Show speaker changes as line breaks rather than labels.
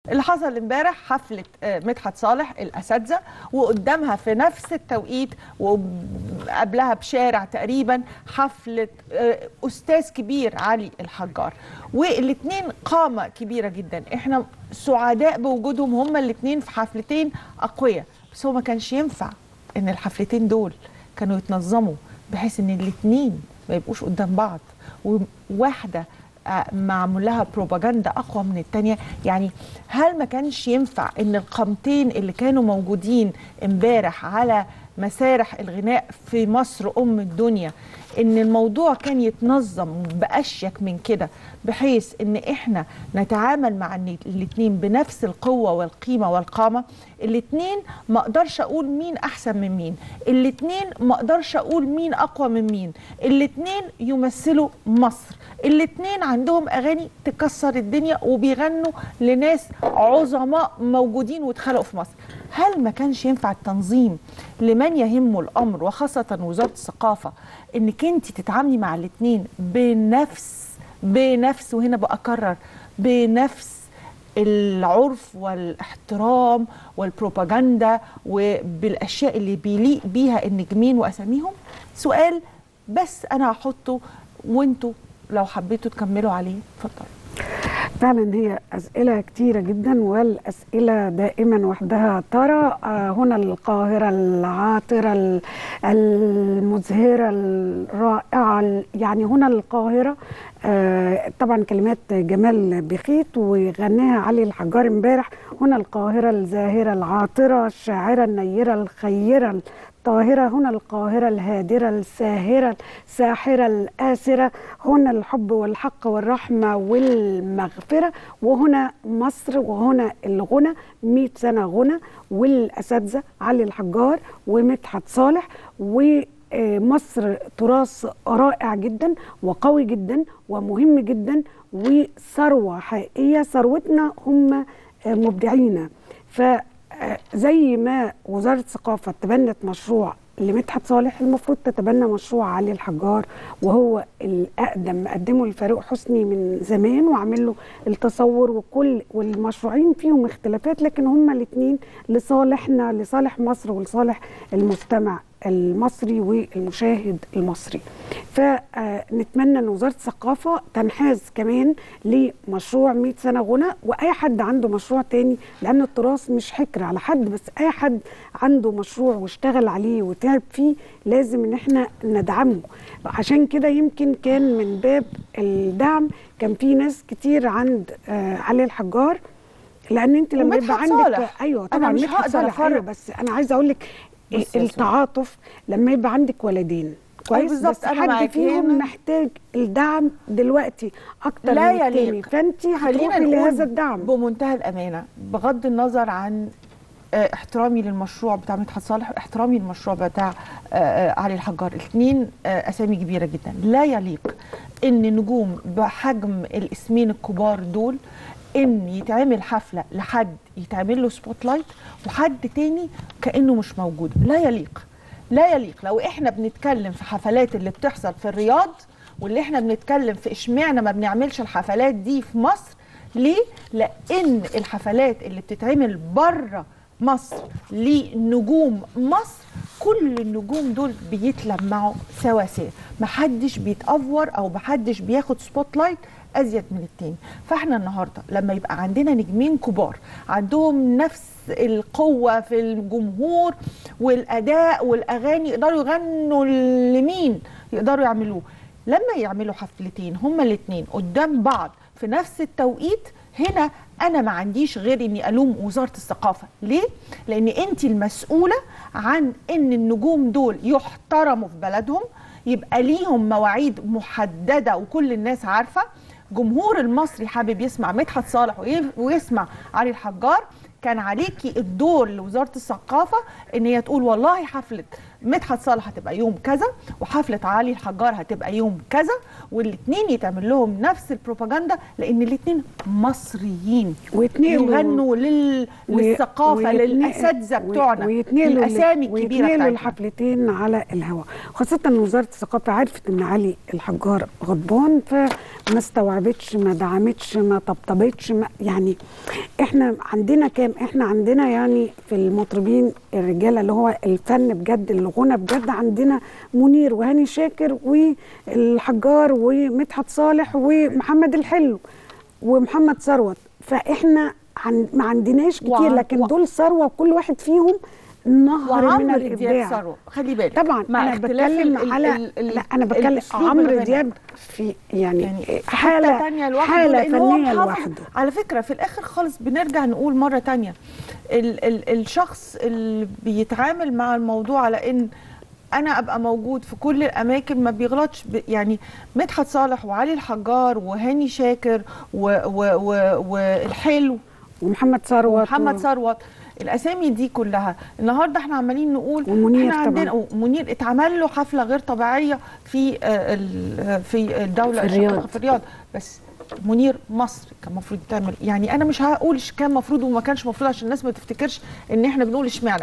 اللي حصل امبارح حفله آه، مدحت صالح الاساتذه وقدامها في نفس التوقيت وقبلها بشارع تقريبا حفله آه، استاذ كبير علي الحجار والاثنين قامه كبيره جدا احنا سعداء بوجودهم هما الاثنين في حفلتين اقوياء بس هو ما كانش ينفع ان الحفلتين دول كانوا يتنظموا بحيث ان الاثنين ما يبقوش قدام بعض وواحده آه، معمول لها بروباجندا اقوى من الثانيه يعني هل ما كانش ينفع ان القامتين اللي كانوا موجودين امبارح على مسارح الغناء في مصر ام الدنيا ان الموضوع كان يتنظم باشيك من كده بحيث ان احنا نتعامل مع الاثنين بنفس القوه والقيمه والقامه الاثنين ما اقدرش اقول مين احسن من مين الاثنين ما اقدرش اقول مين اقوى من مين الاثنين يمثلوا مصر الاثنين عندهم اغاني تكسر الدنيا وبيغنوا لناس عظماء موجودين واتخلقوا في مصر هل ما كانش ينفع التنظيم لمن يهمه الامر وخاصه وزاره الثقافه انك انت تتعاملي مع الاثنين بنفس بنفس وهنا بأكرر بنفس العرف والاحترام والبروباجندا وبالاشياء اللي بيليق بيها النجمين واساميهم سؤال بس انا هحطه وانتوا لو حبيتوا تكملوا عليه اتفضلوا
فعلا هي أسئلة كتيرة جدا والأسئلة دائما وحدها ترى آه، هنا القاهرة العاطرة المزهرة الرائعة يعني هنا القاهرة آه، طبعا كلمات جمال بخيت وغناها علي الحجار امبارح هنا القاهرة الزاهرة العاطرة الشاعرة النيرة الخيرة الطاهرة هنا القاهرة الهادرة الساهرة الساحرة الآسرة هنا الحب والحق والرحمة والمغفرة وهنا مصر وهنا الغنى 100 سنة غنى والأساتذة علي الحجار ومدحت صالح ومصر تراث رائع جدا وقوي جدا ومهم جدا وثروة حقيقية ثروتنا هم مبدعين ف زي ما وزاره الثقافه تبنت مشروع لمدحت صالح المفروض تتبنى مشروع علي الحجار وهو الاقدم قدمه لفاروق حسني من زمان وعمل له التصور وكل والمشروعين فيهم اختلافات لكن هما الاثنين لصالحنا لصالح مصر ولصالح المستمع المصري والمشاهد المصري فنتمنى ان وزاره الثقافه تنحاز كمان لمشروع 100 سنه غنى واي حد عنده مشروع تاني لان التراث مش حكر على حد بس اي حد عنده مشروع واشتغل عليه وتعب فيه لازم ان احنا ندعمه عشان كده يمكن كان من باب الدعم كان في ناس كتير عند آه علي الحجار لان انت لما يبقى عندك
صالح.
ايوه طبعا
مش هقدر
أيوة بس انا عايزه اقول لك التعاطف لما يبقى عندك ولدين كويس بس حد فيهم محتاج الدعم دلوقتي اكتر
لا
من التاني فانت هتروحي لهذا الدعم
بمنتهى الامانه بغض النظر عن احترامي للمشروع بتاع مدحت صالح واحترامي للمشروع بتاع علي الحجار الاثنين اسامي كبيره جدا لا يليق ان نجوم بحجم الاسمين الكبار دول ان يتعمل حفله لحد يتعمل له سبوت لايت وحد تاني كانه مش موجود لا يليق لا يليق لو احنا بنتكلم في حفلات اللي بتحصل في الرياض واللي احنا بنتكلم في اشمعنى ما بنعملش الحفلات دي في مصر ليه لان الحفلات اللي بتتعمل بره مصر لنجوم مصر كل النجوم دول بيتلمعوا سواسية محدش بيتأفور او محدش بياخد سبوت لايت ازيد من التاني فاحنا النهارده لما يبقى عندنا نجمين كبار عندهم نفس القوه في الجمهور والاداء والاغاني يقدروا يغنوا لمين يقدروا يعملوه لما يعملوا حفلتين هما الاثنين قدام بعض في نفس التوقيت هنا انا ما عنديش غير اني الوم وزاره الثقافه ليه لان انت المسؤوله عن ان النجوم دول يحترموا في بلدهم يبقى ليهم مواعيد محدده وكل الناس عارفه جمهور المصري حابب يسمع مدحت صالح ويسمع علي الحجار كان عليكي الدور لوزاره الثقافه ان هي تقول والله حفله مدحت صالح هتبقى يوم كذا وحفله علي الحجار هتبقى يوم كذا والاثنين يتعمل لهم نفس البروباغندا لان الاثنين مصريين
ويتنقلوا-
يغنوا لل...
و-
للثقافه
ويتنقل-
للاساتذه
و-
بتوعنا
ويتنقلوا
الاسامي
ال-
الكبيره
ويتنقلوا
بتاعتنا
الحفلتين على الهواء خاصة ان وزارة الثقافة عرفت ان علي الحجار غضبان فما استوعبتش ما دعمتش ما طبطبتش ما يعني احنا عندنا كام احنا عندنا يعني في المطربين الرجالة اللي هو الفن بجد الغنى بجد عندنا منير وهاني شاكر والحجار ومدحت صالح ومحمد الحلو ومحمد ثروت فاحنا عن ما عندناش كتير
وعن-
لكن
و-
دول ثروه وكل واحد فيهم نهر من
وعمرو دياب
الابداع
ثروه خلي بالك
طبعا
مع
انا
اختلاف
بتكلم
ال-
على
ال- ال-
لا انا بتكلم
الأسلوب
عمرو
الغنائي.
دياب في يعني,
يعني في حته
حاله
تانية لوحده
حاله
لأن هو
فنيه
محافظ-
لوحده
على فكره في الاخر خالص بنرجع نقول مره تانية ال ال الشخص اللي بيتعامل مع الموضوع على ان انا ابقى موجود في كل الاماكن ما بيغلطش ب- يعني مدحت صالح وعلي الحجار وهاني شاكر و و و والحلو
ومحمد ثروت
محمد
و-
ثروت الاسامي دي كلها النهارده احنا عمالين نقول
ومنير
احنا عندنا
طبعاً.
منير اتعمل له حفله غير طبيعيه في آه، ال- في الدوله
في الرياض.
الشقيقة في الرياض بس منير مصر كان المفروض تعمل يعني انا مش هقول كان المفروض وما كانش المفروض عشان الناس ما تفتكرش ان احنا بنقول اشمعنى